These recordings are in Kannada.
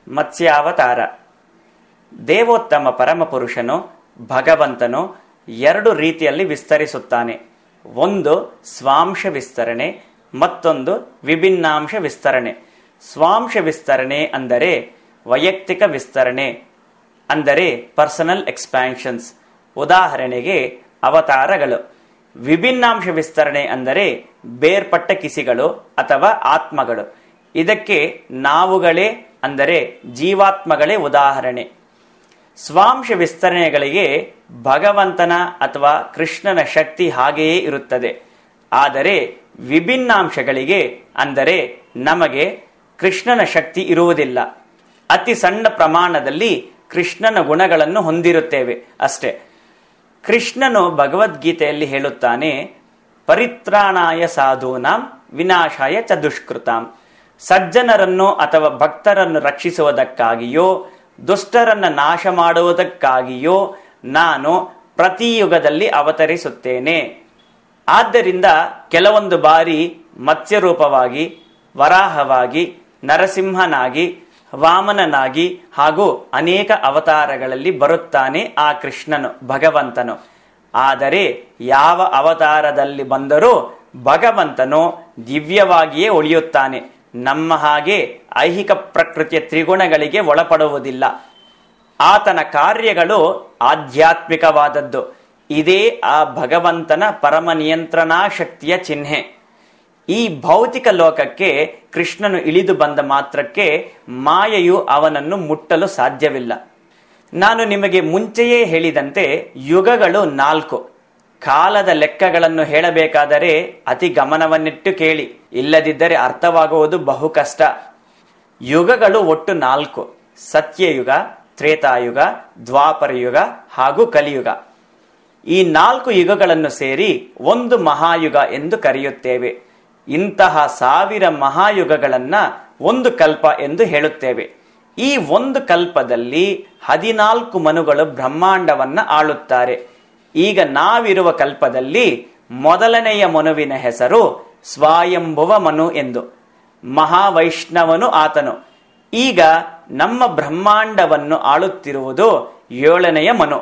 ಮತ್ಸ್ಯಾವತಾರ ದೇವೋತ್ತಮ ಪರಮಪುರುಷನು ಭಗವಂತನು ಎರಡು ರೀತಿಯಲ್ಲಿ ವಿಸ್ತರಿಸುತ್ತಾನೆ ಒಂದು ಸ್ವಾಂಶ ವಿಸ್ತರಣೆ ಮತ್ತೊಂದು ವಿಭಿನ್ನಾಂಶ ವಿಸ್ತರಣೆ ಸ್ವಾಂಶ ವಿಸ್ತರಣೆ ಅಂದರೆ ವೈಯಕ್ತಿಕ ವಿಸ್ತರಣೆ ಅಂದರೆ ಪರ್ಸನಲ್ ಎಕ್ಸ್ಪ್ಯಾನ್ಷನ್ಸ್ ಉದಾಹರಣೆಗೆ ಅವತಾರಗಳು ವಿಭಿನ್ನಾಂಶ ವಿಸ್ತರಣೆ ಅಂದರೆ ಬೇರ್ಪಟ್ಟ ಕಿಸಿಗಳು ಅಥವಾ ಆತ್ಮಗಳು ಇದಕ್ಕೆ ನಾವುಗಳೇ ಅಂದರೆ ಜೀವಾತ್ಮಗಳೇ ಉದಾಹರಣೆ ಸ್ವಾಂಶ ವಿಸ್ತರಣೆಗಳಿಗೆ ಭಗವಂತನ ಅಥವಾ ಕೃಷ್ಣನ ಶಕ್ತಿ ಹಾಗೆಯೇ ಇರುತ್ತದೆ ಆದರೆ ವಿಭಿನ್ನಾಂಶಗಳಿಗೆ ಅಂದರೆ ನಮಗೆ ಕೃಷ್ಣನ ಶಕ್ತಿ ಇರುವುದಿಲ್ಲ ಅತಿ ಸಣ್ಣ ಪ್ರಮಾಣದಲ್ಲಿ ಕೃಷ್ಣನ ಗುಣಗಳನ್ನು ಹೊಂದಿರುತ್ತೇವೆ ಅಷ್ಟೇ ಕೃಷ್ಣನು ಭಗವದ್ಗೀತೆಯಲ್ಲಿ ಹೇಳುತ್ತಾನೆ ಪರಿತ್ರಾಣಾಯ ಸಾಧೂನಾಂ ವಿನಾಶಾಯ ಚ ದುಷ್ಕೃತಾಂ ಸಜ್ಜನರನ್ನು ಅಥವಾ ಭಕ್ತರನ್ನು ರಕ್ಷಿಸುವುದಕ್ಕಾಗಿಯೋ ದುಷ್ಟರನ್ನ ನಾಶ ಮಾಡುವುದಕ್ಕಾಗಿಯೋ ನಾನು ಪ್ರತಿ ಯುಗದಲ್ಲಿ ಅವತರಿಸುತ್ತೇನೆ ಆದ್ದರಿಂದ ಕೆಲವೊಂದು ಬಾರಿ ಮತ್ಸ್ಯರೂಪವಾಗಿ ವರಾಹವಾಗಿ ನರಸಿಂಹನಾಗಿ ವಾಮನನಾಗಿ ಹಾಗೂ ಅನೇಕ ಅವತಾರಗಳಲ್ಲಿ ಬರುತ್ತಾನೆ ಆ ಕೃಷ್ಣನು ಭಗವಂತನು ಆದರೆ ಯಾವ ಅವತಾರದಲ್ಲಿ ಬಂದರೂ ಭಗವಂತನು ದಿವ್ಯವಾಗಿಯೇ ಉಳಿಯುತ್ತಾನೆ ನಮ್ಮ ಹಾಗೆ ಐಹಿಕ ಪ್ರಕೃತಿಯ ತ್ರಿಗುಣಗಳಿಗೆ ಒಳಪಡುವುದಿಲ್ಲ ಆತನ ಕಾರ್ಯಗಳು ಆಧ್ಯಾತ್ಮಿಕವಾದದ್ದು ಇದೇ ಆ ಭಗವಂತನ ಪರಮ ನಿಯಂತ್ರಣಾ ಶಕ್ತಿಯ ಚಿಹ್ನೆ ಈ ಭೌತಿಕ ಲೋಕಕ್ಕೆ ಕೃಷ್ಣನು ಇಳಿದು ಬಂದ ಮಾತ್ರಕ್ಕೆ ಮಾಯೆಯು ಅವನನ್ನು ಮುಟ್ಟಲು ಸಾಧ್ಯವಿಲ್ಲ ನಾನು ನಿಮಗೆ ಮುಂಚೆಯೇ ಹೇಳಿದಂತೆ ಯುಗಗಳು ನಾಲ್ಕು ಕಾಲದ ಲೆಕ್ಕಗಳನ್ನು ಹೇಳಬೇಕಾದರೆ ಅತಿ ಗಮನವನ್ನಿಟ್ಟು ಕೇಳಿ ಇಲ್ಲದಿದ್ದರೆ ಅರ್ಥವಾಗುವುದು ಬಹು ಕಷ್ಟ ಯುಗಗಳು ಒಟ್ಟು ನಾಲ್ಕು ಸತ್ಯಯುಗ ತ್ರೇತಾಯುಗ ದ್ವಾಪರ ಯುಗ ಹಾಗೂ ಕಲಿಯುಗ ಈ ನಾಲ್ಕು ಯುಗಗಳನ್ನು ಸೇರಿ ಒಂದು ಮಹಾಯುಗ ಎಂದು ಕರೆಯುತ್ತೇವೆ ಇಂತಹ ಸಾವಿರ ಮಹಾಯುಗಗಳನ್ನ ಒಂದು ಕಲ್ಪ ಎಂದು ಹೇಳುತ್ತೇವೆ ಈ ಒಂದು ಕಲ್ಪದಲ್ಲಿ ಹದಿನಾಲ್ಕು ಮನುಗಳು ಬ್ರಹ್ಮಾಂಡವನ್ನ ಆಳುತ್ತಾರೆ ಈಗ ನಾವಿರುವ ಕಲ್ಪದಲ್ಲಿ ಮೊದಲನೆಯ ಮನುವಿನ ಹೆಸರು ಸ್ವಾಯಂಭುವ ಮನು ಎಂದು ಮಹಾವೈಷ್ಣವನು ಆತನು ಈಗ ನಮ್ಮ ಬ್ರಹ್ಮಾಂಡವನ್ನು ಆಳುತ್ತಿರುವುದು ಏಳನೆಯ ಮನು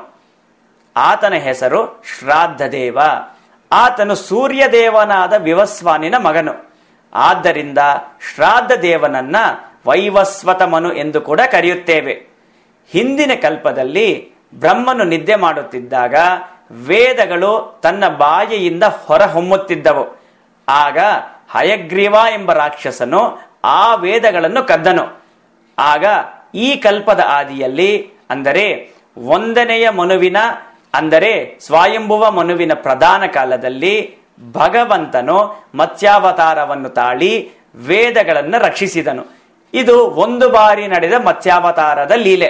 ಆತನ ಹೆಸರು ಶ್ರಾದ್ದದೇವ ಆತನು ಸೂರ್ಯದೇವನಾದ ವಿವಸ್ವಾನಿನ ಮಗನು ಆದ್ದರಿಂದ ಶ್ರಾದ್ದ ದೇವನನ್ನ ವೈವಸ್ವತ ಮನು ಎಂದು ಕೂಡ ಕರೆಯುತ್ತೇವೆ ಹಿಂದಿನ ಕಲ್ಪದಲ್ಲಿ ಬ್ರಹ್ಮನು ನಿದ್ದೆ ಮಾಡುತ್ತಿದ್ದಾಗ ವೇದಗಳು ತನ್ನ ಬಾಯಿಯಿಂದ ಹೊರಹೊಮ್ಮುತ್ತಿದ್ದವು ಆಗ ಹಯಗ್ರೀವ ಎಂಬ ರಾಕ್ಷಸನು ಆ ವೇದಗಳನ್ನು ಕದ್ದನು ಆಗ ಈ ಕಲ್ಪದ ಆದಿಯಲ್ಲಿ ಅಂದರೆ ಒಂದನೆಯ ಮನುವಿನ ಅಂದರೆ ಸ್ವಯಂಭುವ ಮನುವಿನ ಪ್ರಧಾನ ಕಾಲದಲ್ಲಿ ಭಗವಂತನು ಮತ್ಸ್ಯಾವತಾರವನ್ನು ತಾಳಿ ವೇದಗಳನ್ನು ರಕ್ಷಿಸಿದನು ಇದು ಒಂದು ಬಾರಿ ನಡೆದ ಮತ್ಸ್ಯಾವತಾರದ ಲೀಲೆ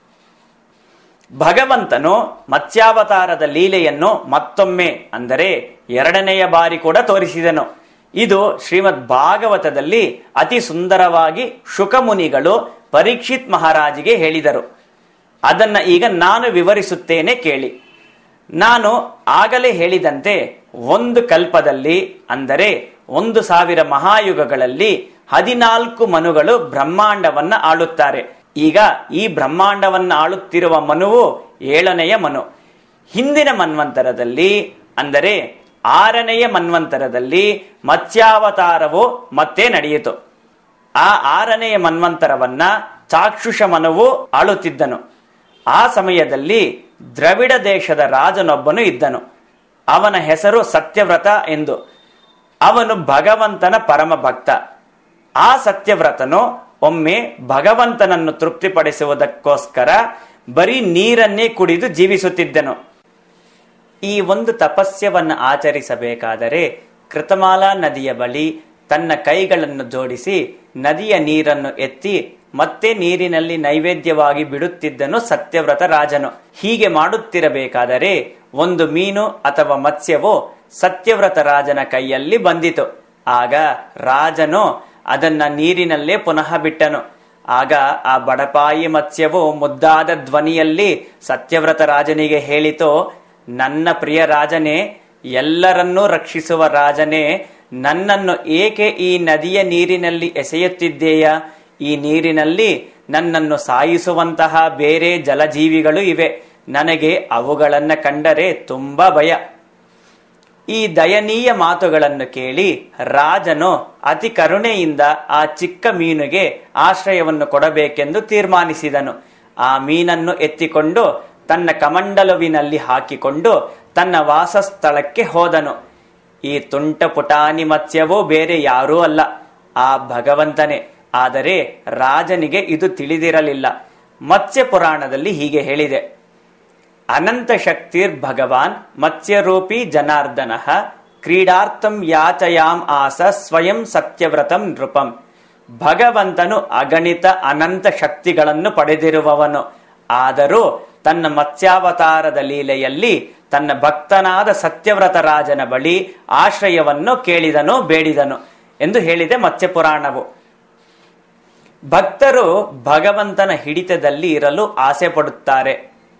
ಭಗವಂತನು ಮತ್ಸ್ಯಾವತಾರದ ಲೀಲೆಯನ್ನು ಮತ್ತೊಮ್ಮೆ ಅಂದರೆ ಎರಡನೆಯ ಬಾರಿ ಕೂಡ ತೋರಿಸಿದನು ಇದು ಶ್ರೀಮದ್ ಭಾಗವತದಲ್ಲಿ ಅತಿ ಸುಂದರವಾಗಿ ಶುಕಮುನಿಗಳು ಪರೀಕ್ಷಿತ್ ಮಹಾರಾಜಿಗೆ ಹೇಳಿದರು ಅದನ್ನ ಈಗ ನಾನು ವಿವರಿಸುತ್ತೇನೆ ಕೇಳಿ ನಾನು ಆಗಲೇ ಹೇಳಿದಂತೆ ಒಂದು ಕಲ್ಪದಲ್ಲಿ ಅಂದರೆ ಒಂದು ಸಾವಿರ ಮಹಾಯುಗಗಳಲ್ಲಿ ಹದಿನಾಲ್ಕು ಮನುಗಳು ಬ್ರಹ್ಮಾಂಡವನ್ನ ಆಳುತ್ತಾರೆ ಈಗ ಈ ಬ್ರಹ್ಮಾಂಡವನ್ನ ಆಳುತ್ತಿರುವ ಮನುವು ಏಳನೆಯ ಮನು ಹಿಂದಿನ ಮನ್ವಂತರದಲ್ಲಿ ಅಂದರೆ ಆರನೆಯ ಮನ್ವಂತರದಲ್ಲಿ ಮತ್ಸ್ಯಾವತಾರವು ಮತ್ತೆ ನಡೆಯಿತು ಆ ಆರನೆಯ ಮನ್ವಂತರವನ್ನ ಚಾಕ್ಷುಷ ಮನುವು ಆಳುತ್ತಿದ್ದನು ಆ ಸಮಯದಲ್ಲಿ ದ್ರವಿಡ ದೇಶದ ರಾಜನೊಬ್ಬನು ಇದ್ದನು ಅವನ ಹೆಸರು ಸತ್ಯವ್ರತ ಎಂದು ಅವನು ಭಗವಂತನ ಪರಮ ಭಕ್ತ ಆ ಸತ್ಯವ್ರತನು ಒಮ್ಮೆ ಭಗವಂತನನ್ನು ತೃಪ್ತಿಪಡಿಸುವುದಕ್ಕೋಸ್ಕರ ಬರೀ ನೀರನ್ನೇ ಕುಡಿದು ಜೀವಿಸುತ್ತಿದ್ದನು ಈ ಒಂದು ತಪಸ್ಯವನ್ನು ಆಚರಿಸಬೇಕಾದರೆ ಕೃತಮಾಲಾ ನದಿಯ ಬಳಿ ತನ್ನ ಕೈಗಳನ್ನು ಜೋಡಿಸಿ ನದಿಯ ನೀರನ್ನು ಎತ್ತಿ ಮತ್ತೆ ನೀರಿನಲ್ಲಿ ನೈವೇದ್ಯವಾಗಿ ಬಿಡುತ್ತಿದ್ದನು ಸತ್ಯವ್ರತ ರಾಜನು ಹೀಗೆ ಮಾಡುತ್ತಿರಬೇಕಾದರೆ ಒಂದು ಮೀನು ಅಥವಾ ಮತ್ಸ್ಯವು ಸತ್ಯವ್ರತ ರಾಜನ ಕೈಯಲ್ಲಿ ಬಂದಿತು ಆಗ ರಾಜನು ಅದನ್ನ ನೀರಿನಲ್ಲೇ ಪುನಃ ಬಿಟ್ಟನು ಆಗ ಆ ಬಡಪಾಯಿ ಮತ್ಸ್ಯವು ಮುದ್ದಾದ ಧ್ವನಿಯಲ್ಲಿ ಸತ್ಯವ್ರತ ರಾಜನಿಗೆ ಹೇಳಿತು ನನ್ನ ಪ್ರಿಯ ರಾಜನೇ ಎಲ್ಲರನ್ನೂ ರಕ್ಷಿಸುವ ರಾಜನೇ ನನ್ನನ್ನು ಏಕೆ ಈ ನದಿಯ ನೀರಿನಲ್ಲಿ ಎಸೆಯುತ್ತಿದ್ದೇಯಾ ಈ ನೀರಿನಲ್ಲಿ ನನ್ನನ್ನು ಸಾಯಿಸುವಂತಹ ಬೇರೆ ಜಲಜೀವಿಗಳು ಇವೆ ನನಗೆ ಅವುಗಳನ್ನ ಕಂಡರೆ ತುಂಬಾ ಭಯ ಈ ದಯನೀಯ ಮಾತುಗಳನ್ನು ಕೇಳಿ ರಾಜನು ಅತಿ ಕರುಣೆಯಿಂದ ಆ ಚಿಕ್ಕ ಮೀನುಗೆ ಆಶ್ರಯವನ್ನು ಕೊಡಬೇಕೆಂದು ತೀರ್ಮಾನಿಸಿದನು ಆ ಮೀನನ್ನು ಎತ್ತಿಕೊಂಡು ತನ್ನ ಕಮಂಡಲುವಿನಲ್ಲಿ ಹಾಕಿಕೊಂಡು ತನ್ನ ವಾಸಸ್ಥಳಕ್ಕೆ ಹೋದನು ಈ ತುಂಟ ಪುಟಾಣಿ ಮತ್ಸ್ಯವೂ ಬೇರೆ ಯಾರೂ ಅಲ್ಲ ಆ ಭಗವಂತನೇ ಆದರೆ ರಾಜನಿಗೆ ಇದು ತಿಳಿದಿರಲಿಲ್ಲ ಮತ್ಸ್ಯ ಪುರಾಣದಲ್ಲಿ ಹೀಗೆ ಹೇಳಿದೆ ಅನಂತ ಶಕ್ತಿರ್ ಭಗವಾನ್ ಮತ್ಸ್ಯರೂಪಿ ಜನಾರ್ದನ ಕ್ರೀಡಾರ್ಥಂ ಯಾಚಯಾಂ ಆಸ ಸ್ವಯಂ ಸತ್ಯವ್ರತಂ ನೃಪಂ ಭಗವಂತನು ಅಗಣಿತ ಅನಂತ ಶಕ್ತಿಗಳನ್ನು ಪಡೆದಿರುವವನು ಆದರೂ ತನ್ನ ಮತ್ಸ್ಯಾವತಾರದ ಲೀಲೆಯಲ್ಲಿ ತನ್ನ ಭಕ್ತನಾದ ಸತ್ಯವ್ರತ ರಾಜನ ಬಳಿ ಆಶ್ರಯವನ್ನು ಕೇಳಿದನು ಬೇಡಿದನು ಎಂದು ಹೇಳಿದೆ ಮತ್ಸ್ಯಪುರಾಣವು ಭಕ್ತರು ಭಗವಂತನ ಹಿಡಿತದಲ್ಲಿ ಇರಲು ಆಸೆ ಪಡುತ್ತಾರೆ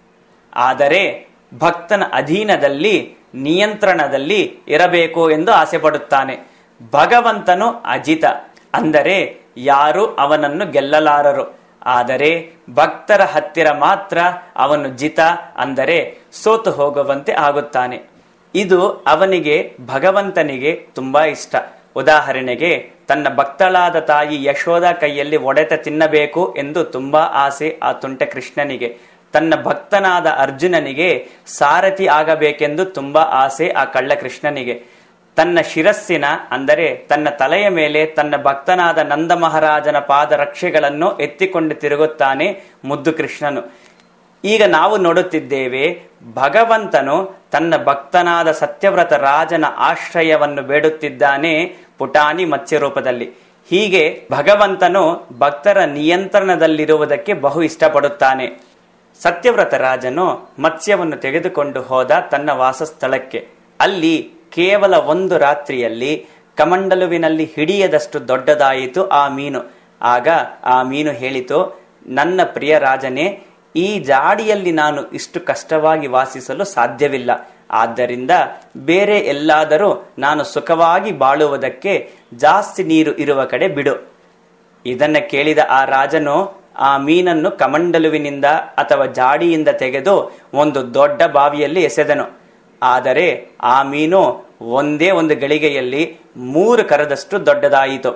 ಆದರೆ ಭಕ್ತನ ಅಧೀನದಲ್ಲಿ ನಿಯಂತ್ರಣದಲ್ಲಿ ಇರಬೇಕು ಎಂದು ಆಸೆ ಪಡುತ್ತಾನೆ ಭಗವಂತನು ಅಜಿತ ಅಂದರೆ ಯಾರು ಅವನನ್ನು ಗೆಲ್ಲಲಾರರು ಆದರೆ ಭಕ್ತರ ಹತ್ತಿರ ಮಾತ್ರ ಅವನು ಜಿತ ಅಂದರೆ ಸೋತು ಹೋಗುವಂತೆ ಆಗುತ್ತಾನೆ ಇದು ಅವನಿಗೆ ಭಗವಂತನಿಗೆ ತುಂಬಾ ಇಷ್ಟ ಉದಾಹರಣೆಗೆ ತನ್ನ ಭಕ್ತಳಾದ ತಾಯಿ ಯಶೋದ ಕೈಯಲ್ಲಿ ಒಡೆತ ತಿನ್ನಬೇಕು ಎಂದು ತುಂಬಾ ಆಸೆ ಆ ತುಂಟ ಕೃಷ್ಣನಿಗೆ ತನ್ನ ಭಕ್ತನಾದ ಅರ್ಜುನನಿಗೆ ಸಾರಥಿ ಆಗಬೇಕೆಂದು ತುಂಬಾ ಆಸೆ ಆ ಕಳ್ಳ ಕೃಷ್ಣನಿಗೆ ತನ್ನ ಶಿರಸ್ಸಿನ ಅಂದರೆ ತನ್ನ ತಲೆಯ ಮೇಲೆ ತನ್ನ ಭಕ್ತನಾದ ನಂದ ಮಹಾರಾಜನ ಪಾದರಕ್ಷೆಗಳನ್ನು ಎತ್ತಿಕೊಂಡು ತಿರುಗುತ್ತಾನೆ ಮುದ್ದು ಕೃಷ್ಣನು ಈಗ ನಾವು ನೋಡುತ್ತಿದ್ದೇವೆ ಭಗವಂತನು ತನ್ನ ಭಕ್ತನಾದ ಸತ್ಯವ್ರತ ರಾಜನ ಆಶ್ರಯವನ್ನು ಬೇಡುತ್ತಿದ್ದಾನೆ ಪುಟಾಣಿ ಮತ್ಸ್ಯ ರೂಪದಲ್ಲಿ ಹೀಗೆ ಭಗವಂತನು ಭಕ್ತರ ನಿಯಂತ್ರಣದಲ್ಲಿರುವುದಕ್ಕೆ ಬಹು ಇಷ್ಟಪಡುತ್ತಾನೆ ಸತ್ಯವ್ರತ ರಾಜನು ಮತ್ಸ್ಯವನ್ನು ತೆಗೆದುಕೊಂಡು ಹೋದ ತನ್ನ ವಾಸಸ್ಥಳಕ್ಕೆ ಅಲ್ಲಿ ಕೇವಲ ಒಂದು ರಾತ್ರಿಯಲ್ಲಿ ಕಮಂಡಲುವಿನಲ್ಲಿ ಹಿಡಿಯದಷ್ಟು ದೊಡ್ಡದಾಯಿತು ಆ ಮೀನು ಆಗ ಆ ಮೀನು ಹೇಳಿತು ನನ್ನ ಪ್ರಿಯ ರಾಜನೇ ಈ ಜಾಡಿಯಲ್ಲಿ ನಾನು ಇಷ್ಟು ಕಷ್ಟವಾಗಿ ವಾಸಿಸಲು ಸಾಧ್ಯವಿಲ್ಲ ಆದ್ದರಿಂದ ಬೇರೆ ಎಲ್ಲಾದರೂ ನಾನು ಸುಖವಾಗಿ ಬಾಳುವುದಕ್ಕೆ ಜಾಸ್ತಿ ನೀರು ಇರುವ ಕಡೆ ಬಿಡು ಇದನ್ನ ಕೇಳಿದ ಆ ರಾಜನು ಆ ಮೀನನ್ನು ಕಮಂಡಲುವಿನಿಂದ ಅಥವಾ ಜಾಡಿಯಿಂದ ತೆಗೆದು ಒಂದು ದೊಡ್ಡ ಬಾವಿಯಲ್ಲಿ ಎಸೆದನು ಆದರೆ ಆ ಮೀನು ಒಂದೇ ಒಂದು ಗಳಿಗೆಯಲ್ಲಿ ಮೂರು ಕರದಷ್ಟು ದೊಡ್ಡದಾಯಿತು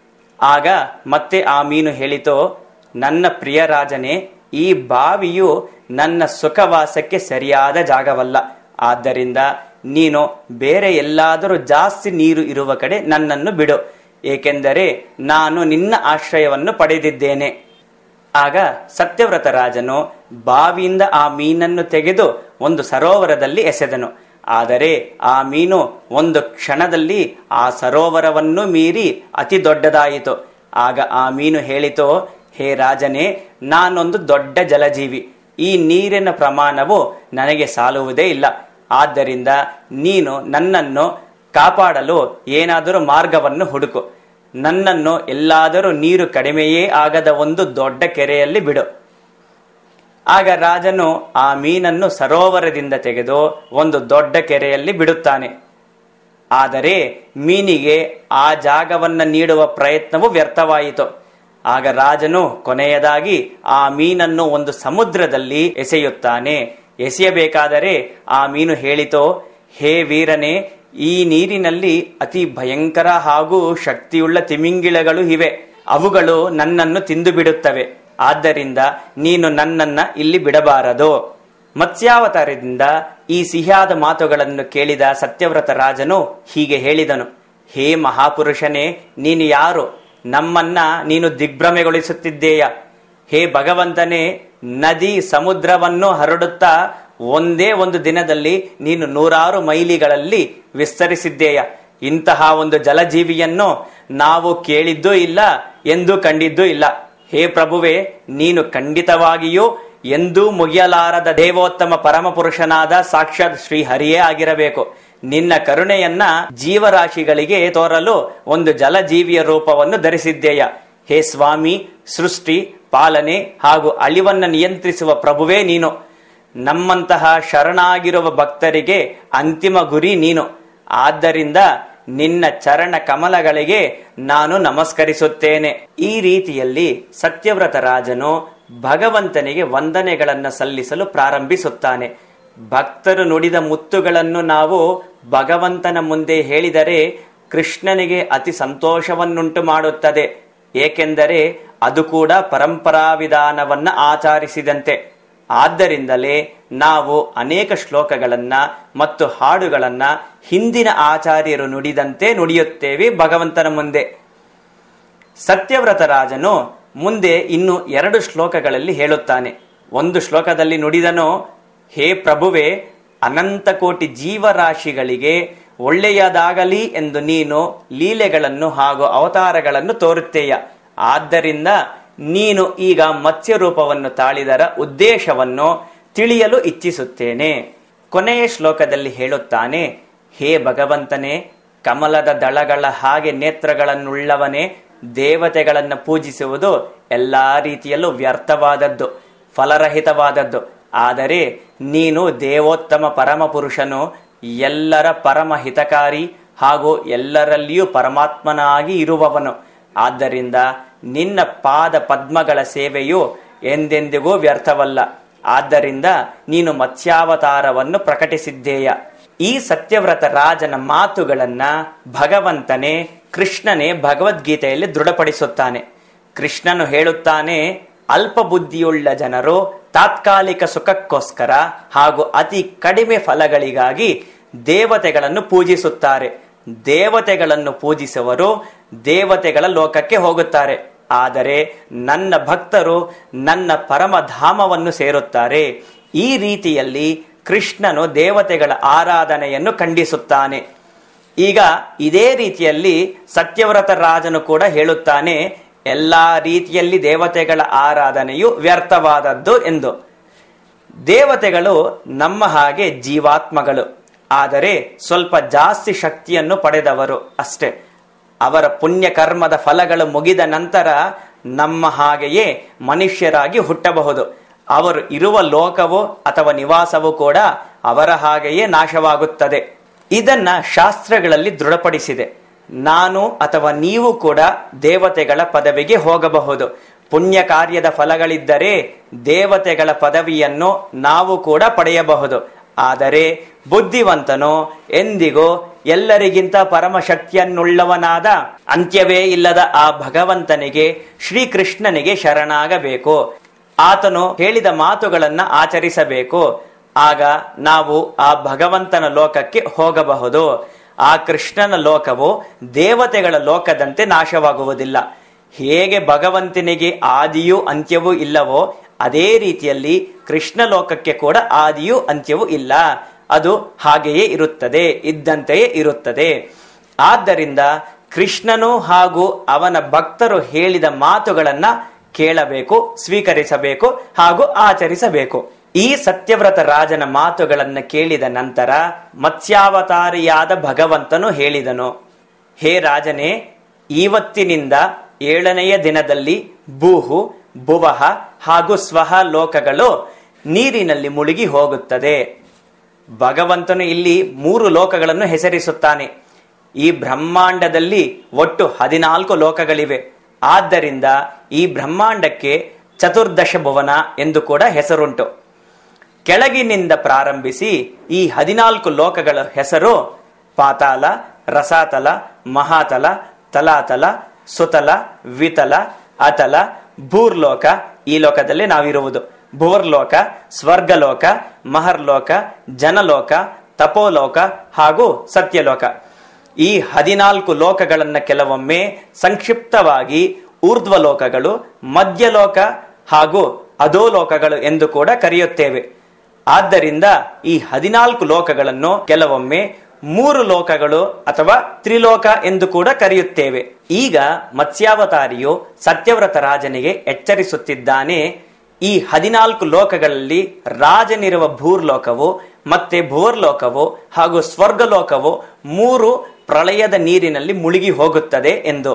ಆಗ ಮತ್ತೆ ಆ ಮೀನು ಹೇಳಿತು ನನ್ನ ಪ್ರಿಯ ರಾಜನೇ ಈ ಬಾವಿಯು ನನ್ನ ಸುಖವಾಸಕ್ಕೆ ಸರಿಯಾದ ಜಾಗವಲ್ಲ ಆದ್ದರಿಂದ ನೀನು ಬೇರೆ ಎಲ್ಲಾದರೂ ಜಾಸ್ತಿ ನೀರು ಇರುವ ಕಡೆ ನನ್ನನ್ನು ಬಿಡು ಏಕೆಂದರೆ ನಾನು ನಿನ್ನ ಆಶ್ರಯವನ್ನು ಪಡೆದಿದ್ದೇನೆ ಆಗ ಸತ್ಯವ್ರತ ರಾಜನು ಬಾವಿಯಿಂದ ಆ ಮೀನನ್ನು ತೆಗೆದು ಒಂದು ಸರೋವರದಲ್ಲಿ ಎಸೆದನು ಆದರೆ ಆ ಮೀನು ಒಂದು ಕ್ಷಣದಲ್ಲಿ ಆ ಸರೋವರವನ್ನು ಮೀರಿ ಅತಿ ದೊಡ್ಡದಾಯಿತು ಆಗ ಆ ಮೀನು ಹೇಳಿತು ಹೇ ರಾಜನೇ ನಾನೊಂದು ದೊಡ್ಡ ಜಲಜೀವಿ ಈ ನೀರಿನ ಪ್ರಮಾಣವು ನನಗೆ ಸಾಲುವುದೇ ಇಲ್ಲ ಆದ್ದರಿಂದ ನೀನು ನನ್ನನ್ನು ಕಾಪಾಡಲು ಏನಾದರೂ ಮಾರ್ಗವನ್ನು ಹುಡುಕು ನನ್ನನ್ನು ಎಲ್ಲಾದರೂ ನೀರು ಕಡಿಮೆಯೇ ಆಗದ ಒಂದು ದೊಡ್ಡ ಕೆರೆಯಲ್ಲಿ ಬಿಡು ಆಗ ರಾಜನು ಆ ಮೀನನ್ನು ಸರೋವರದಿಂದ ತೆಗೆದು ಒಂದು ದೊಡ್ಡ ಕೆರೆಯಲ್ಲಿ ಬಿಡುತ್ತಾನೆ ಆದರೆ ಮೀನಿಗೆ ಆ ಜಾಗವನ್ನ ನೀಡುವ ಪ್ರಯತ್ನವು ವ್ಯರ್ಥವಾಯಿತು ಆಗ ರಾಜನು ಕೊನೆಯದಾಗಿ ಆ ಮೀನನ್ನು ಒಂದು ಸಮುದ್ರದಲ್ಲಿ ಎಸೆಯುತ್ತಾನೆ ಎಸೆಯಬೇಕಾದರೆ ಆ ಮೀನು ಹೇಳಿತೋ ಹೇ ವೀರನೇ ಈ ನೀರಿನಲ್ಲಿ ಅತಿ ಭಯಂಕರ ಹಾಗೂ ಶಕ್ತಿಯುಳ್ಳ ತಿಮಿಂಗಿಳಗಳು ಇವೆ ಅವುಗಳು ನನ್ನನ್ನು ತಿಂದು ಬಿಡುತ್ತವೆ ಆದ್ದರಿಂದ ನೀನು ನನ್ನನ್ನ ಇಲ್ಲಿ ಬಿಡಬಾರದು ಮತ್ಸ್ಯಾವತಾರದಿಂದ ಈ ಸಿಹಿಯಾದ ಮಾತುಗಳನ್ನು ಕೇಳಿದ ಸತ್ಯವ್ರತ ರಾಜನು ಹೀಗೆ ಹೇಳಿದನು ಹೇ ಮಹಾಪುರುಷನೇ ನೀನು ಯಾರು ನಮ್ಮನ್ನ ನೀನು ದಿಗ್ಭ್ರಮೆಗೊಳಿಸುತ್ತಿದ್ದೇಯ ಹೇ ಭಗವಂತನೇ ನದಿ ಸಮುದ್ರವನ್ನು ಹರಡುತ್ತಾ ಒಂದೇ ಒಂದು ದಿನದಲ್ಲಿ ನೀನು ನೂರಾರು ಮೈಲಿಗಳಲ್ಲಿ ವಿಸ್ತರಿಸಿದ್ದೇಯ ಇಂತಹ ಒಂದು ಜಲಜೀವಿಯನ್ನು ನಾವು ಕೇಳಿದ್ದೂ ಇಲ್ಲ ಎಂದು ಕಂಡಿದ್ದೂ ಇಲ್ಲ ಹೇ ಪ್ರಭುವೆ ನೀನು ಖಂಡಿತವಾಗಿಯೂ ಎಂದೂ ಮುಗಿಯಲಾರದ ದೇವೋತ್ತಮ ಪರಮಪುರುಷನಾದ ಸಾಕ್ಷಾತ್ ಶ್ರೀ ಹರಿಯೇ ಆಗಿರಬೇಕು ನಿನ್ನ ಕರುಣೆಯನ್ನ ಜೀವರಾಶಿಗಳಿಗೆ ತೋರಲು ಒಂದು ಜಲಜೀವಿಯ ರೂಪವನ್ನು ಧರಿಸಿದ್ದೇಯ ಹೇ ಸ್ವಾಮಿ ಸೃಷ್ಟಿ ಪಾಲನೆ ಹಾಗೂ ಅಳಿವನ್ನ ನಿಯಂತ್ರಿಸುವ ಪ್ರಭುವೇ ನೀನು ನಮ್ಮಂತಹ ಶರಣಾಗಿರುವ ಭಕ್ತರಿಗೆ ಅಂತಿಮ ಗುರಿ ನೀನು ಆದ್ದರಿಂದ ನಿನ್ನ ಚರಣ ಕಮಲಗಳಿಗೆ ನಾನು ನಮಸ್ಕರಿಸುತ್ತೇನೆ ಈ ರೀತಿಯಲ್ಲಿ ಸತ್ಯವ್ರತ ರಾಜನು ಭಗವಂತನಿಗೆ ವಂದನೆಗಳನ್ನ ಸಲ್ಲಿಸಲು ಪ್ರಾರಂಭಿಸುತ್ತಾನೆ ಭಕ್ತರು ನುಡಿದ ಮುತ್ತುಗಳನ್ನು ನಾವು ಭಗವಂತನ ಮುಂದೆ ಹೇಳಿದರೆ ಕೃಷ್ಣನಿಗೆ ಅತಿ ಸಂತೋಷವನ್ನುಂಟು ಮಾಡುತ್ತದೆ ಏಕೆಂದರೆ ಅದು ಕೂಡ ಪರಂಪರಾ ವಿಧಾನವನ್ನ ಆಚರಿಸಿದಂತೆ ಆದ್ದರಿಂದಲೇ ನಾವು ಅನೇಕ ಶ್ಲೋಕಗಳನ್ನ ಮತ್ತು ಹಾಡುಗಳನ್ನ ಹಿಂದಿನ ಆಚಾರ್ಯರು ನುಡಿದಂತೆ ನುಡಿಯುತ್ತೇವೆ ಭಗವಂತನ ಮುಂದೆ ಸತ್ಯವ್ರತ ರಾಜನು ಮುಂದೆ ಇನ್ನು ಎರಡು ಶ್ಲೋಕಗಳಲ್ಲಿ ಹೇಳುತ್ತಾನೆ ಒಂದು ಶ್ಲೋಕದಲ್ಲಿ ನುಡಿದನು ಹೇ ಪ್ರಭುವೆ ಅನಂತ ಕೋಟಿ ಜೀವರಾಶಿಗಳಿಗೆ ಒಳ್ಳೆಯದಾಗಲಿ ಎಂದು ನೀನು ಲೀಲೆಗಳನ್ನು ಹಾಗೂ ಅವತಾರಗಳನ್ನು ತೋರುತ್ತೇಯ ಆದ್ದರಿಂದ ನೀನು ಈಗ ಮತ್ಸ್ಯ ರೂಪವನ್ನು ತಾಳಿದರ ಉದ್ದೇಶವನ್ನು ತಿಳಿಯಲು ಇಚ್ಛಿಸುತ್ತೇನೆ ಕೊನೆಯ ಶ್ಲೋಕದಲ್ಲಿ ಹೇಳುತ್ತಾನೆ ಹೇ ಭಗವಂತನೇ ಕಮಲದ ದಳಗಳ ಹಾಗೆ ನೇತ್ರಗಳನ್ನುಳ್ಳವನೇ ದೇವತೆಗಳನ್ನು ಪೂಜಿಸುವುದು ಎಲ್ಲಾ ರೀತಿಯಲ್ಲೂ ವ್ಯರ್ಥವಾದದ್ದು ಫಲರಹಿತವಾದದ್ದು ಆದರೆ ನೀನು ದೇವೋತ್ತಮ ಪರಮ ಪುರುಷನು ಎಲ್ಲರ ಪರಮ ಹಿತಕಾರಿ ಹಾಗೂ ಎಲ್ಲರಲ್ಲಿಯೂ ಪರಮಾತ್ಮನಾಗಿ ಇರುವವನು ಆದ್ದರಿಂದ ನಿನ್ನ ಪಾದ ಪದ್ಮಗಳ ಸೇವೆಯು ಎಂದೆಂದಿಗೂ ವ್ಯರ್ಥವಲ್ಲ ಆದ್ದರಿಂದ ನೀನು ಮತ್ಸ್ಯಾವತಾರವನ್ನು ಪ್ರಕಟಿಸಿದ್ದೇಯ ಈ ಸತ್ಯವ್ರತ ರಾಜನ ಮಾತುಗಳನ್ನ ಭಗವಂತನೇ ಕೃಷ್ಣನೇ ಭಗವದ್ಗೀತೆಯಲ್ಲಿ ದೃಢಪಡಿಸುತ್ತಾನೆ ಕೃಷ್ಣನು ಹೇಳುತ್ತಾನೆ ಅಲ್ಪ ಬುದ್ಧಿಯುಳ್ಳ ಜನರು ತಾತ್ಕಾಲಿಕ ಸುಖಕ್ಕೋಸ್ಕರ ಹಾಗೂ ಅತಿ ಕಡಿಮೆ ಫಲಗಳಿಗಾಗಿ ದೇವತೆಗಳನ್ನು ಪೂಜಿಸುತ್ತಾರೆ ದೇವತೆಗಳನ್ನು ಪೂಜಿಸುವರು ದೇವತೆಗಳ ಲೋಕಕ್ಕೆ ಹೋಗುತ್ತಾರೆ ಆದರೆ ನನ್ನ ಭಕ್ತರು ನನ್ನ ಪರಮಧಾಮವನ್ನು ಸೇರುತ್ತಾರೆ ಈ ರೀತಿಯಲ್ಲಿ ಕೃಷ್ಣನು ದೇವತೆಗಳ ಆರಾಧನೆಯನ್ನು ಖಂಡಿಸುತ್ತಾನೆ ಈಗ ಇದೇ ರೀತಿಯಲ್ಲಿ ಸತ್ಯವ್ರತ ರಾಜನು ಕೂಡ ಹೇಳುತ್ತಾನೆ ಎಲ್ಲಾ ರೀತಿಯಲ್ಲಿ ದೇವತೆಗಳ ಆರಾಧನೆಯು ವ್ಯರ್ಥವಾದದ್ದು ಎಂದು ದೇವತೆಗಳು ನಮ್ಮ ಹಾಗೆ ಜೀವಾತ್ಮಗಳು ಆದರೆ ಸ್ವಲ್ಪ ಜಾಸ್ತಿ ಶಕ್ತಿಯನ್ನು ಪಡೆದವರು ಅಷ್ಟೇ ಅವರ ಪುಣ್ಯ ಕರ್ಮದ ಫಲಗಳು ಮುಗಿದ ನಂತರ ನಮ್ಮ ಹಾಗೆಯೇ ಮನುಷ್ಯರಾಗಿ ಹುಟ್ಟಬಹುದು ಅವರು ಇರುವ ಲೋಕವೋ ಅಥವಾ ನಿವಾಸವೂ ಕೂಡ ಅವರ ಹಾಗೆಯೇ ನಾಶವಾಗುತ್ತದೆ ಇದನ್ನ ಶಾಸ್ತ್ರಗಳಲ್ಲಿ ದೃಢಪಡಿಸಿದೆ ನಾನು ಅಥವಾ ನೀವು ಕೂಡ ದೇವತೆಗಳ ಪದವಿಗೆ ಹೋಗಬಹುದು ಪುಣ್ಯ ಕಾರ್ಯದ ಫಲಗಳಿದ್ದರೆ ದೇವತೆಗಳ ಪದವಿಯನ್ನು ನಾವು ಕೂಡ ಪಡೆಯಬಹುದು ಆದರೆ ಬುದ್ಧಿವಂತನು ಎಂದಿಗೂ ಎಲ್ಲರಿಗಿಂತ ಪರಮಶಕ್ತಿಯನ್ನುಳ್ಳವನಾದ ಅಂತ್ಯವೇ ಇಲ್ಲದ ಆ ಭಗವಂತನಿಗೆ ಶ್ರೀಕೃಷ್ಣನಿಗೆ ಶರಣಾಗಬೇಕು ಆತನು ಹೇಳಿದ ಮಾತುಗಳನ್ನ ಆಚರಿಸಬೇಕು ಆಗ ನಾವು ಆ ಭಗವಂತನ ಲೋಕಕ್ಕೆ ಹೋಗಬಹುದು ಆ ಕೃಷ್ಣನ ಲೋಕವು ದೇವತೆಗಳ ಲೋಕದಂತೆ ನಾಶವಾಗುವುದಿಲ್ಲ ಹೇಗೆ ಭಗವಂತನಿಗೆ ಆದಿಯೂ ಅಂತ್ಯವೂ ಇಲ್ಲವೋ ಅದೇ ರೀತಿಯಲ್ಲಿ ಕೃಷ್ಣ ಲೋಕಕ್ಕೆ ಕೂಡ ಆದಿಯೂ ಅಂತ್ಯವೂ ಇಲ್ಲ ಅದು ಹಾಗೆಯೇ ಇರುತ್ತದೆ ಇದ್ದಂತೆಯೇ ಇರುತ್ತದೆ ಆದ್ದರಿಂದ ಕೃಷ್ಣನು ಹಾಗೂ ಅವನ ಭಕ್ತರು ಹೇಳಿದ ಮಾತುಗಳನ್ನ ಕೇಳಬೇಕು ಸ್ವೀಕರಿಸಬೇಕು ಹಾಗೂ ಆಚರಿಸಬೇಕು ಈ ಸತ್ಯವ್ರತ ರಾಜನ ಮಾತುಗಳನ್ನು ಕೇಳಿದ ನಂತರ ಮತ್ಸ್ಯಾವತಾರಿಯಾದ ಭಗವಂತನು ಹೇಳಿದನು ಹೇ ರಾಜನೇ ಇವತ್ತಿನಿಂದ ಏಳನೆಯ ದಿನದಲ್ಲಿ ಭೂಹು ಭುವಹ ಹಾಗೂ ಸ್ವಹ ಲೋಕಗಳು ನೀರಿನಲ್ಲಿ ಮುಳುಗಿ ಹೋಗುತ್ತದೆ ಭಗವಂತನು ಇಲ್ಲಿ ಮೂರು ಲೋಕಗಳನ್ನು ಹೆಸರಿಸುತ್ತಾನೆ ಈ ಬ್ರಹ್ಮಾಂಡದಲ್ಲಿ ಒಟ್ಟು ಹದಿನಾಲ್ಕು ಲೋಕಗಳಿವೆ ಆದ್ದರಿಂದ ಈ ಬ್ರಹ್ಮಾಂಡಕ್ಕೆ ಚತುರ್ದಶ ಭುವನ ಎಂದು ಕೂಡ ಹೆಸರುಂಟು ಕೆಳಗಿನಿಂದ ಪ್ರಾರಂಭಿಸಿ ಈ ಹದಿನಾಲ್ಕು ಲೋಕಗಳ ಹೆಸರು ಪಾತಾಲ ರಸಾತಲ ಮಹಾತಲ ತಲಾತಲ ಸುತಲ ವಿತಲ ಅತಲ ಭೂರ್ಲೋಕ ಈ ಲೋಕದಲ್ಲಿ ನಾವಿರುವುದು ಭುವರ್ಲೋಕ ಸ್ವರ್ಗಲೋಕ ಮಹರ್ಲೋಕ ಜನಲೋಕ ತಪೋಲೋಕ ಹಾಗೂ ಸತ್ಯಲೋಕ ಈ ಹದಿನಾಲ್ಕು ಲೋಕಗಳನ್ನ ಕೆಲವೊಮ್ಮೆ ಸಂಕ್ಷಿಪ್ತವಾಗಿ ಊರ್ಧ್ವಲೋಕಗಳು ಮಧ್ಯಲೋಕ ಹಾಗೂ ಅಧೋಲೋಕಗಳು ಎಂದು ಕೂಡ ಕರೆಯುತ್ತೇವೆ ಆದ್ದರಿಂದ ಈ ಹದಿನಾಲ್ಕು ಲೋಕಗಳನ್ನು ಕೆಲವೊಮ್ಮೆ ಮೂರು ಲೋಕಗಳು ಅಥವಾ ತ್ರಿಲೋಕ ಎಂದು ಕೂಡ ಕರೆಯುತ್ತೇವೆ ಈಗ ಮತ್ಸ್ಯಾವತಾರಿಯು ಸತ್ಯವ್ರತ ರಾಜನಿಗೆ ಎಚ್ಚರಿಸುತ್ತಿದ್ದಾನೆ ಈ ಹದಿನಾಲ್ಕು ಲೋಕಗಳಲ್ಲಿ ರಾಜನಿರುವ ಭೂರ್ಲೋಕವು ಮತ್ತೆ ಭುವರ್ಲೋಕವು ಹಾಗೂ ಸ್ವರ್ಗಲೋಕವು ಮೂರು ಪ್ರಳಯದ ನೀರಿನಲ್ಲಿ ಮುಳುಗಿ ಹೋಗುತ್ತದೆ ಎಂದು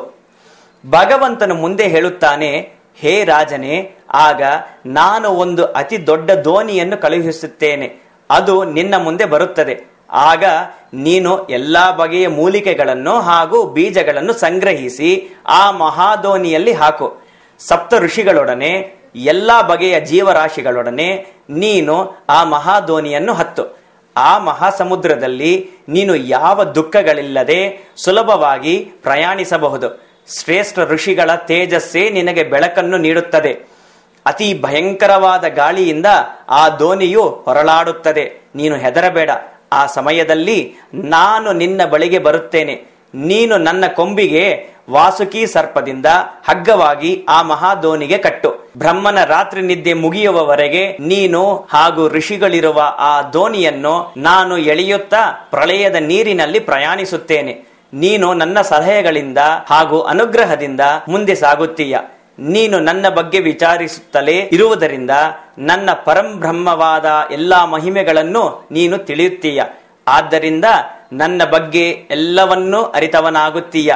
ಭಗವಂತನು ಮುಂದೆ ಹೇಳುತ್ತಾನೆ ಹೇ ರಾಜನೇ ಆಗ ನಾನು ಒಂದು ಅತಿ ದೊಡ್ಡ ದೋಣಿಯನ್ನು ಕಳುಹಿಸುತ್ತೇನೆ ಅದು ನಿನ್ನ ಮುಂದೆ ಬರುತ್ತದೆ ಆಗ ನೀನು ಎಲ್ಲಾ ಬಗೆಯ ಮೂಲಿಕೆಗಳನ್ನು ಹಾಗೂ ಬೀಜಗಳನ್ನು ಸಂಗ್ರಹಿಸಿ ಆ ಮಹಾದೋನಿಯಲ್ಲಿ ಹಾಕು ಸಪ್ತ ಋಷಿಗಳೊಡನೆ ಎಲ್ಲಾ ಬಗೆಯ ಜೀವರಾಶಿಗಳೊಡನೆ ನೀನು ಆ ಮಹಾದೋನಿಯನ್ನು ಹತ್ತು ಆ ಮಹಾಸಮುದ್ರದಲ್ಲಿ ನೀನು ಯಾವ ದುಃಖಗಳಿಲ್ಲದೆ ಸುಲಭವಾಗಿ ಪ್ರಯಾಣಿಸಬಹುದು ಶ್ರೇಷ್ಠ ಋಷಿಗಳ ತೇಜಸ್ಸೇ ನಿನಗೆ ಬೆಳಕನ್ನು ನೀಡುತ್ತದೆ ಅತಿ ಭಯಂಕರವಾದ ಗಾಳಿಯಿಂದ ಆ ದೋಣಿಯು ಹೊರಳಾಡುತ್ತದೆ ನೀನು ಹೆದರಬೇಡ ಆ ಸಮಯದಲ್ಲಿ ನಾನು ನಿನ್ನ ಬಳಿಗೆ ಬರುತ್ತೇನೆ ನೀನು ನನ್ನ ಕೊಂಬಿಗೆ ವಾಸುಕಿ ಸರ್ಪದಿಂದ ಹಗ್ಗವಾಗಿ ಆ ಮಹಾದೋನಿಗೆ ಕಟ್ಟು ಬ್ರಹ್ಮನ ರಾತ್ರಿ ನಿದ್ದೆ ಮುಗಿಯುವವರೆಗೆ ನೀನು ಹಾಗೂ ಋಷಿಗಳಿರುವ ಆ ದೋಣಿಯನ್ನು ನಾನು ಎಳೆಯುತ್ತಾ ಪ್ರಳಯದ ನೀರಿನಲ್ಲಿ ಪ್ರಯಾಣಿಸುತ್ತೇನೆ ನೀನು ನನ್ನ ಸಲಹೆಗಳಿಂದ ಹಾಗೂ ಅನುಗ್ರಹದಿಂದ ಮುಂದೆ ಸಾಗುತ್ತೀಯ ನೀನು ನನ್ನ ಬಗ್ಗೆ ವಿಚಾರಿಸುತ್ತಲೇ ಇರುವುದರಿಂದ ನನ್ನ ಪರಂಬ್ರಹ್ಮವಾದ ಎಲ್ಲಾ ಮಹಿಮೆಗಳನ್ನು ನೀನು ತಿಳಿಯುತ್ತೀಯ ಆದ್ದರಿಂದ ನನ್ನ ಬಗ್ಗೆ ಎಲ್ಲವನ್ನೂ ಅರಿತವನಾಗುತ್ತೀಯ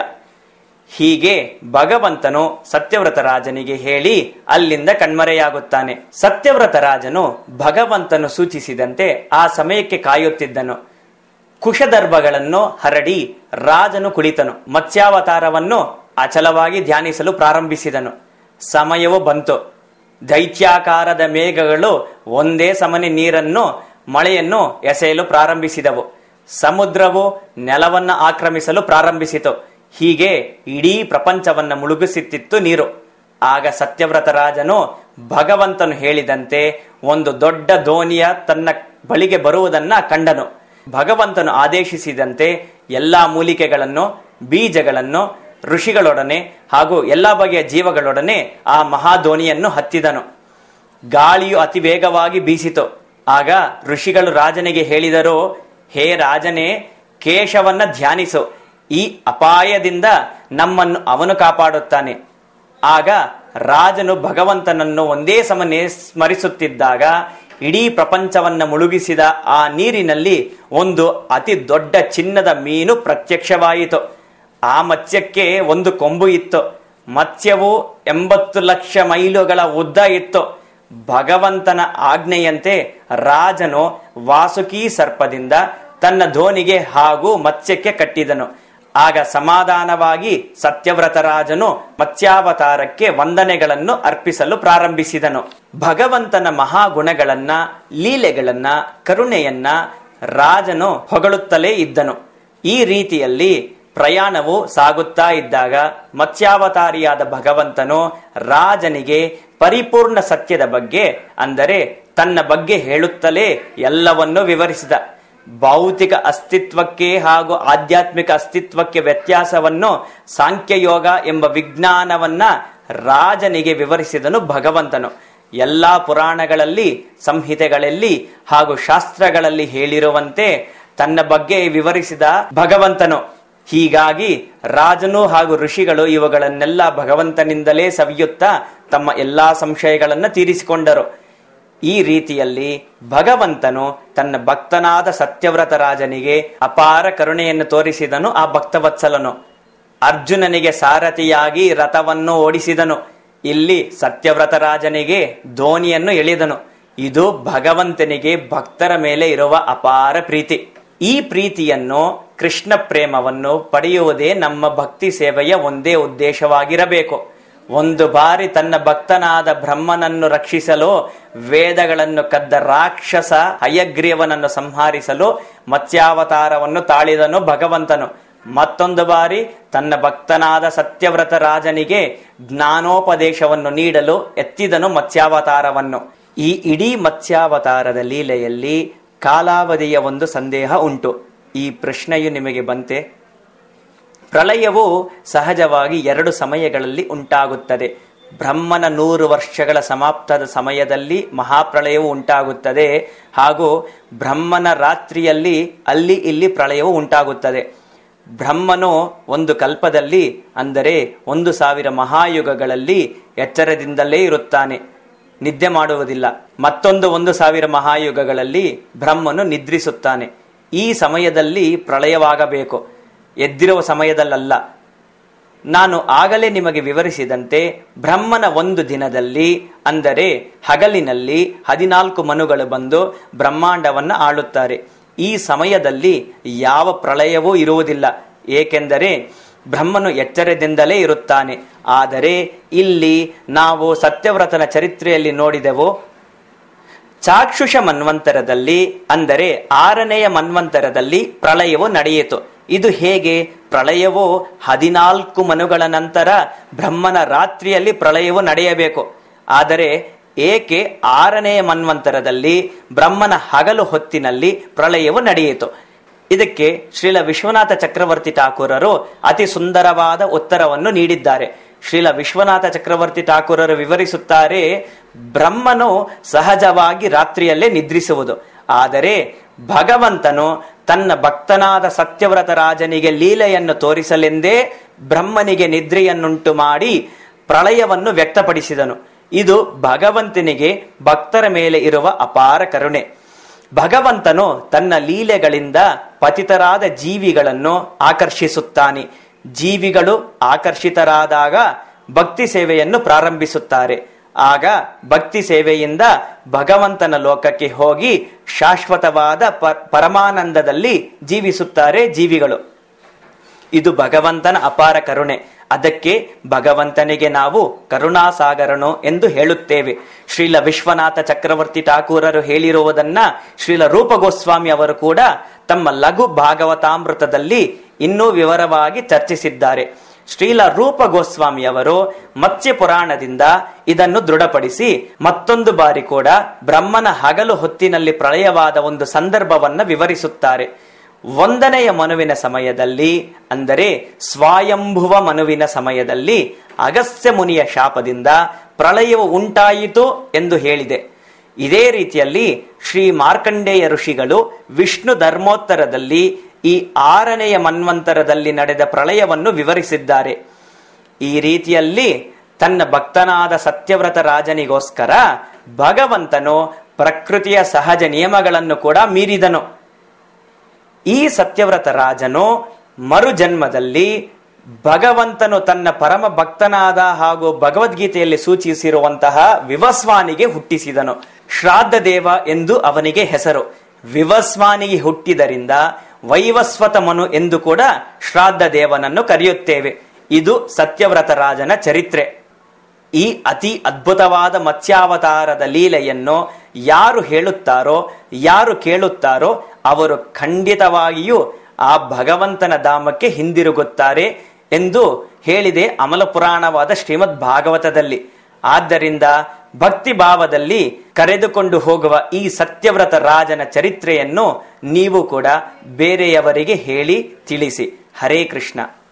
ಹೀಗೆ ಭಗವಂತನು ಸತ್ಯವ್ರತ ರಾಜನಿಗೆ ಹೇಳಿ ಅಲ್ಲಿಂದ ಕಣ್ಮರೆಯಾಗುತ್ತಾನೆ ಸತ್ಯವ್ರತ ರಾಜನು ಭಗವಂತನು ಸೂಚಿಸಿದಂತೆ ಆ ಸಮಯಕ್ಕೆ ಕಾಯುತ್ತಿದ್ದನು ಕುಶದರ್ಭಗಳನ್ನು ಹರಡಿ ರಾಜನು ಕುಳಿತನು ಮತ್ಸ್ಯಾವತಾರವನ್ನು ಅಚಲವಾಗಿ ಧ್ಯಾನಿಸಲು ಪ್ರಾರಂಭಿಸಿದನು ಸಮಯವು ಬಂತು ದೈತ್ಯಾಕಾರದ ಮೇಘಗಳು ಒಂದೇ ಸಮನೆ ನೀರನ್ನು ಮಳೆಯನ್ನು ಎಸೆಯಲು ಪ್ರಾರಂಭಿಸಿದವು ಸಮುದ್ರವು ನೆಲವನ್ನ ಆಕ್ರಮಿಸಲು ಪ್ರಾರಂಭಿಸಿತು ಹೀಗೆ ಇಡೀ ಪ್ರಪಂಚವನ್ನ ಮುಳುಗಿಸುತ್ತಿತ್ತು ನೀರು ಆಗ ಸತ್ಯವ್ರತ ರಾಜನು ಭಗವಂತನು ಹೇಳಿದಂತೆ ಒಂದು ದೊಡ್ಡ ದೋಣಿಯ ತನ್ನ ಬಳಿಗೆ ಬರುವುದನ್ನ ಕಂಡನು ಭಗವಂತನು ಆದೇಶಿಸಿದಂತೆ ಎಲ್ಲಾ ಮೂಲಿಕೆಗಳನ್ನು ಬೀಜಗಳನ್ನು ಋಷಿಗಳೊಡನೆ ಹಾಗೂ ಎಲ್ಲಾ ಬಗೆಯ ಜೀವಗಳೊಡನೆ ಆ ಮಹಾದೋಣಿಯನ್ನು ಹತ್ತಿದನು ಗಾಳಿಯು ಅತಿ ವೇಗವಾಗಿ ಬೀಸಿತು ಆಗ ಋಷಿಗಳು ರಾಜನಿಗೆ ಹೇಳಿದರು ಹೇ ರಾಜನೇ ಕೇಶವನ್ನ ಧ್ಯಾನಿಸು ಈ ಅಪಾಯದಿಂದ ನಮ್ಮನ್ನು ಅವನು ಕಾಪಾಡುತ್ತಾನೆ ಆಗ ರಾಜನು ಭಗವಂತನನ್ನು ಒಂದೇ ಸಮನೆ ಸ್ಮರಿಸುತ್ತಿದ್ದಾಗ ಇಡೀ ಪ್ರಪಂಚವನ್ನ ಮುಳುಗಿಸಿದ ಆ ನೀರಿನಲ್ಲಿ ಒಂದು ಅತಿ ದೊಡ್ಡ ಚಿನ್ನದ ಮೀನು ಪ್ರತ್ಯಕ್ಷವಾಯಿತು ಆ ಮತ್ಸ್ಯಕ್ಕೆ ಒಂದು ಕೊಂಬು ಇತ್ತು ಮತ್ಸ್ಯವು ಎಂಬತ್ತು ಲಕ್ಷ ಮೈಲುಗಳ ಉದ್ದ ಇತ್ತು ಭಗವಂತನ ಆಜ್ಞೆಯಂತೆ ರಾಜನು ವಾಸುಕಿ ಸರ್ಪದಿಂದ ತನ್ನ ಧೋನಿಗೆ ಹಾಗೂ ಮತ್ಸ್ಯಕ್ಕೆ ಕಟ್ಟಿದನು ಆಗ ಸಮಾಧಾನವಾಗಿ ಸತ್ಯವ್ರತ ರಾಜನು ಮತ್ಸ್ಯಾವತಾರಕ್ಕೆ ವಂದನೆಗಳನ್ನು ಅರ್ಪಿಸಲು ಪ್ರಾರಂಭಿಸಿದನು ಭಗವಂತನ ಮಹಾಗುಣಗಳನ್ನ ಲೀಲೆಗಳನ್ನ ಕರುಣೆಯನ್ನ ರಾಜನು ಹೊಗಳುತ್ತಲೇ ಇದ್ದನು ಈ ರೀತಿಯಲ್ಲಿ ಪ್ರಯಾಣವು ಸಾಗುತ್ತಾ ಇದ್ದಾಗ ಮತ್ಸ್ಯಾವತಾರಿಯಾದ ಭಗವಂತನು ರಾಜನಿಗೆ ಪರಿಪೂರ್ಣ ಸತ್ಯದ ಬಗ್ಗೆ ಅಂದರೆ ತನ್ನ ಬಗ್ಗೆ ಹೇಳುತ್ತಲೇ ಎಲ್ಲವನ್ನೂ ವಿವರಿಸಿದ ಭೌತಿಕ ಅಸ್ತಿತ್ವಕ್ಕೆ ಹಾಗೂ ಆಧ್ಯಾತ್ಮಿಕ ಅಸ್ತಿತ್ವಕ್ಕೆ ವ್ಯತ್ಯಾಸವನ್ನು ಸಾಂಖ್ಯಯೋಗ ಎಂಬ ವಿಜ್ಞಾನವನ್ನ ರಾಜನಿಗೆ ವಿವರಿಸಿದನು ಭಗವಂತನು ಎಲ್ಲಾ ಪುರಾಣಗಳಲ್ಲಿ ಸಂಹಿತೆಗಳಲ್ಲಿ ಹಾಗೂ ಶಾಸ್ತ್ರಗಳಲ್ಲಿ ಹೇಳಿರುವಂತೆ ತನ್ನ ಬಗ್ಗೆ ವಿವರಿಸಿದ ಭಗವಂತನು ಹೀಗಾಗಿ ರಾಜನು ಹಾಗೂ ಋಷಿಗಳು ಇವುಗಳನ್ನೆಲ್ಲ ಭಗವಂತನಿಂದಲೇ ಸವಿಯುತ್ತಾ ತಮ್ಮ ಎಲ್ಲಾ ಸಂಶಯಗಳನ್ನ ತೀರಿಸಿಕೊಂಡರು ಈ ರೀತಿಯಲ್ಲಿ ಭಗವಂತನು ತನ್ನ ಭಕ್ತನಾದ ಸತ್ಯವ್ರತ ರಾಜನಿಗೆ ಅಪಾರ ಕರುಣೆಯನ್ನು ತೋರಿಸಿದನು ಆ ಭಕ್ತವತ್ಸಲನು ಅರ್ಜುನನಿಗೆ ಸಾರಥಿಯಾಗಿ ರಥವನ್ನು ಓಡಿಸಿದನು ಇಲ್ಲಿ ಸತ್ಯವ್ರತ ರಾಜನಿಗೆ ಧೋನಿಯನ್ನು ಎಳೆದನು ಇದು ಭಗವಂತನಿಗೆ ಭಕ್ತರ ಮೇಲೆ ಇರುವ ಅಪಾರ ಪ್ರೀತಿ ಈ ಪ್ರೀತಿಯನ್ನು ಕೃಷ್ಣ ಪ್ರೇಮವನ್ನು ಪಡೆಯುವುದೇ ನಮ್ಮ ಭಕ್ತಿ ಸೇವೆಯ ಒಂದೇ ಉದ್ದೇಶವಾಗಿರಬೇಕು ಒಂದು ಬಾರಿ ತನ್ನ ಭಕ್ತನಾದ ಬ್ರಹ್ಮನನ್ನು ರಕ್ಷಿಸಲು ವೇದಗಳನ್ನು ಕದ್ದ ರಾಕ್ಷಸ ಹಯಗ್ರೀವನನ್ನು ಸಂಹರಿಸಲು ಮತ್ಸ್ಯಾವತಾರವನ್ನು ತಾಳಿದನು ಭಗವಂತನು ಮತ್ತೊಂದು ಬಾರಿ ತನ್ನ ಭಕ್ತನಾದ ಸತ್ಯವ್ರತ ರಾಜನಿಗೆ ಜ್ಞಾನೋಪದೇಶವನ್ನು ನೀಡಲು ಎತ್ತಿದನು ಮತ್ಸ್ಯಾವತಾರವನ್ನು ಈ ಇಡೀ ಮತ್ಸ್ಯಾವತಾರದ ಲೀಲೆಯಲ್ಲಿ ಕಾಲಾವಧಿಯ ಒಂದು ಸಂದೇಹ ಉಂಟು ಈ ಪ್ರಶ್ನೆಯು ನಿಮಗೆ ಬಂತೆ ಪ್ರಳಯವು ಸಹಜವಾಗಿ ಎರಡು ಸಮಯಗಳಲ್ಲಿ ಉಂಟಾಗುತ್ತದೆ ಬ್ರಹ್ಮನ ನೂರು ವರ್ಷಗಳ ಸಮಾಪ್ತದ ಸಮಯದಲ್ಲಿ ಮಹಾಪ್ರಳಯವು ಉಂಟಾಗುತ್ತದೆ ಹಾಗೂ ಬ್ರಹ್ಮನ ರಾತ್ರಿಯಲ್ಲಿ ಅಲ್ಲಿ ಇಲ್ಲಿ ಪ್ರಳಯವು ಉಂಟಾಗುತ್ತದೆ ಬ್ರಹ್ಮನು ಒಂದು ಕಲ್ಪದಲ್ಲಿ ಅಂದರೆ ಒಂದು ಸಾವಿರ ಮಹಾಯುಗಗಳಲ್ಲಿ ಎಚ್ಚರದಿಂದಲೇ ಇರುತ್ತಾನೆ ನಿದ್ದೆ ಮಾಡುವುದಿಲ್ಲ ಮತ್ತೊಂದು ಒಂದು ಸಾವಿರ ಮಹಾಯುಗಗಳಲ್ಲಿ ಬ್ರಹ್ಮನು ನಿದ್ರಿಸುತ್ತಾನೆ ಈ ಸಮಯದಲ್ಲಿ ಪ್ರಳಯವಾಗಬೇಕು ಎದ್ದಿರುವ ಸಮಯದಲ್ಲಲ್ಲ ನಾನು ಆಗಲೇ ನಿಮಗೆ ವಿವರಿಸಿದಂತೆ ಬ್ರಹ್ಮನ ಒಂದು ದಿನದಲ್ಲಿ ಅಂದರೆ ಹಗಲಿನಲ್ಲಿ ಹದಿನಾಲ್ಕು ಮನುಗಳು ಬಂದು ಬ್ರಹ್ಮಾಂಡವನ್ನ ಆಳುತ್ತಾರೆ ಈ ಸಮಯದಲ್ಲಿ ಯಾವ ಪ್ರಳಯವೂ ಇರುವುದಿಲ್ಲ ಏಕೆಂದರೆ ಬ್ರಹ್ಮನು ಎಚ್ಚರದಿಂದಲೇ ಇರುತ್ತಾನೆ ಆದರೆ ಇಲ್ಲಿ ನಾವು ಸತ್ಯವ್ರತನ ಚರಿತ್ರೆಯಲ್ಲಿ ನೋಡಿದೆವು ಚಾಕ್ಷುಷ ಮನ್ವಂತರದಲ್ಲಿ ಅಂದರೆ ಆರನೆಯ ಮನ್ವಂತರದಲ್ಲಿ ಪ್ರಳಯವು ನಡೆಯಿತು ಇದು ಹೇಗೆ ಪ್ರಳಯವು ಹದಿನಾಲ್ಕು ಮನುಗಳ ನಂತರ ಬ್ರಹ್ಮನ ರಾತ್ರಿಯಲ್ಲಿ ಪ್ರಳಯವು ನಡೆಯಬೇಕು ಆದರೆ ಏಕೆ ಆರನೆಯ ಮನ್ವಂತರದಲ್ಲಿ ಬ್ರಹ್ಮನ ಹಗಲು ಹೊತ್ತಿನಲ್ಲಿ ಪ್ರಳಯವು ನಡೆಯಿತು ಇದಕ್ಕೆ ಶ್ರೀಲ ವಿಶ್ವನಾಥ ಚಕ್ರವರ್ತಿ ಠಾಕೂರರು ಅತಿ ಸುಂದರವಾದ ಉತ್ತರವನ್ನು ನೀಡಿದ್ದಾರೆ ಶ್ರೀಲ ವಿಶ್ವನಾಥ ಚಕ್ರವರ್ತಿ ಠಾಕೂರರು ವಿವರಿಸುತ್ತಾರೆ ಬ್ರಹ್ಮನು ಸಹಜವಾಗಿ ರಾತ್ರಿಯಲ್ಲೇ ನಿದ್ರಿಸುವುದು ಆದರೆ ಭಗವಂತನು ತನ್ನ ಭಕ್ತನಾದ ಸತ್ಯವ್ರತ ರಾಜನಿಗೆ ಲೀಲೆಯನ್ನು ತೋರಿಸಲೆಂದೇ ಬ್ರಹ್ಮನಿಗೆ ನಿದ್ರೆಯನ್ನುಂಟು ಮಾಡಿ ಪ್ರಳಯವನ್ನು ವ್ಯಕ್ತಪಡಿಸಿದನು ಇದು ಭಗವಂತನಿಗೆ ಭಕ್ತರ ಮೇಲೆ ಇರುವ ಅಪಾರ ಕರುಣೆ ಭಗವಂತನು ತನ್ನ ಲೀಲೆಗಳಿಂದ ಪತಿತರಾದ ಜೀವಿಗಳನ್ನು ಆಕರ್ಷಿಸುತ್ತಾನೆ ಜೀವಿಗಳು ಆಕರ್ಷಿತರಾದಾಗ ಭಕ್ತಿ ಸೇವೆಯನ್ನು ಪ್ರಾರಂಭಿಸುತ್ತಾರೆ ಆಗ ಭಕ್ತಿ ಸೇವೆಯಿಂದ ಭಗವಂತನ ಲೋಕಕ್ಕೆ ಹೋಗಿ ಶಾಶ್ವತವಾದ ಪ- ಪರಮಾನಂದದಲ್ಲಿ ಜೀವಿಸುತ್ತಾರೆ ಜೀವಿಗಳು ಇದು ಭಗವಂತನ ಅಪಾರ ಕರುಣೆ ಅದಕ್ಕೆ ಭಗವಂತನಿಗೆ ನಾವು ಕರುಣಾಸಾಗರನು ಎಂದು ಹೇಳುತ್ತೇವೆ ಶ್ರೀಲ ವಿಶ್ವನಾಥ ಚಕ್ರವರ್ತಿ ಠಾಕೂರರು ಹೇಳಿರುವುದನ್ನ ಶ್ರೀಲ ರೂಪ ಗೋಸ್ವಾಮಿ ಅವರು ಕೂಡ ತಮ್ಮ ಲಘು ಭಾಗವತಾಮೃತದಲ್ಲಿ ಇನ್ನೂ ವಿವರವಾಗಿ ಚರ್ಚಿಸಿದ್ದಾರೆ ಶ್ರೀಲ ರೂಪ ಗೋಸ್ವಾಮಿ ಅವರು ಮತ್ಸ್ಯ ಪುರಾಣದಿಂದ ಇದನ್ನು ದೃಢಪಡಿಸಿ ಮತ್ತೊಂದು ಬಾರಿ ಕೂಡ ಬ್ರಹ್ಮನ ಹಗಲು ಹೊತ್ತಿನಲ್ಲಿ ಪ್ರಳಯವಾದ ಒಂದು ಸಂದರ್ಭವನ್ನ ವಿವರಿಸುತ್ತಾರೆ ಒಂದನೆಯ ಮನುವಿನ ಸಮಯದಲ್ಲಿ ಅಂದರೆ ಸ್ವಾಯಂಭುವ ಮನುವಿನ ಸಮಯದಲ್ಲಿ ಅಗಸ್ತ್ಯ ಮುನಿಯ ಶಾಪದಿಂದ ಪ್ರಳಯವು ಉಂಟಾಯಿತು ಎಂದು ಹೇಳಿದೆ ಇದೇ ರೀತಿಯಲ್ಲಿ ಶ್ರೀ ಮಾರ್ಕಂಡೇಯ ಋಷಿಗಳು ವಿಷ್ಣು ಧರ್ಮೋತ್ತರದಲ್ಲಿ ಈ ಆರನೆಯ ಮನ್ವಂತರದಲ್ಲಿ ನಡೆದ ಪ್ರಳಯವನ್ನು ವಿವರಿಸಿದ್ದಾರೆ ಈ ರೀತಿಯಲ್ಲಿ ತನ್ನ ಭಕ್ತನಾದ ಸತ್ಯವ್ರತ ರಾಜನಿಗೋಸ್ಕರ ಭಗವಂತನು ಪ್ರಕೃತಿಯ ಸಹಜ ನಿಯಮಗಳನ್ನು ಕೂಡ ಮೀರಿದನು ಈ ಸತ್ಯವ್ರತ ರಾಜನು ಮರುಜನ್ಮದಲ್ಲಿ ಭಗವಂತನು ತನ್ನ ಪರಮ ಭಕ್ತನಾದ ಹಾಗೂ ಭಗವದ್ಗೀತೆಯಲ್ಲಿ ಸೂಚಿಸಿರುವಂತಹ ವಿವಸ್ವಾನಿಗೆ ಹುಟ್ಟಿಸಿದನು ಶ್ರಾದ್ದ ದೇವ ಎಂದು ಅವನಿಗೆ ಹೆಸರು ವಿವಸ್ವಾನಿಗೆ ಹುಟ್ಟಿದರಿಂದ ವೈವಸ್ವತ ಮನು ಎಂದು ಕೂಡ ಶ್ರಾದ್ದ ದೇವನನ್ನು ಕರೆಯುತ್ತೇವೆ ಇದು ಸತ್ಯವ್ರತ ರಾಜನ ಚರಿತ್ರೆ ಈ ಅತಿ ಅದ್ಭುತವಾದ ಮತ್ಸ್ಯಾವತಾರದ ಲೀಲೆಯನ್ನು ಯಾರು ಹೇಳುತ್ತಾರೋ ಯಾರು ಕೇಳುತ್ತಾರೋ ಅವರು ಖಂಡಿತವಾಗಿಯೂ ಆ ಭಗವಂತನ ಧಾಮಕ್ಕೆ ಹಿಂದಿರುಗುತ್ತಾರೆ ಎಂದು ಹೇಳಿದೆ ಅಮಲ ಪುರಾಣವಾದ ಶ್ರೀಮದ್ ಭಾಗವತದಲ್ಲಿ ಆದ್ದರಿಂದ ಭಕ್ತಿ ಭಾವದಲ್ಲಿ ಕರೆದುಕೊಂಡು ಹೋಗುವ ಈ ಸತ್ಯವ್ರತ ರಾಜನ ಚರಿತ್ರೆಯನ್ನು ನೀವು ಕೂಡ ಬೇರೆಯವರಿಗೆ ಹೇಳಿ ತಿಳಿಸಿ ಹರೇ ಕೃಷ್ಣ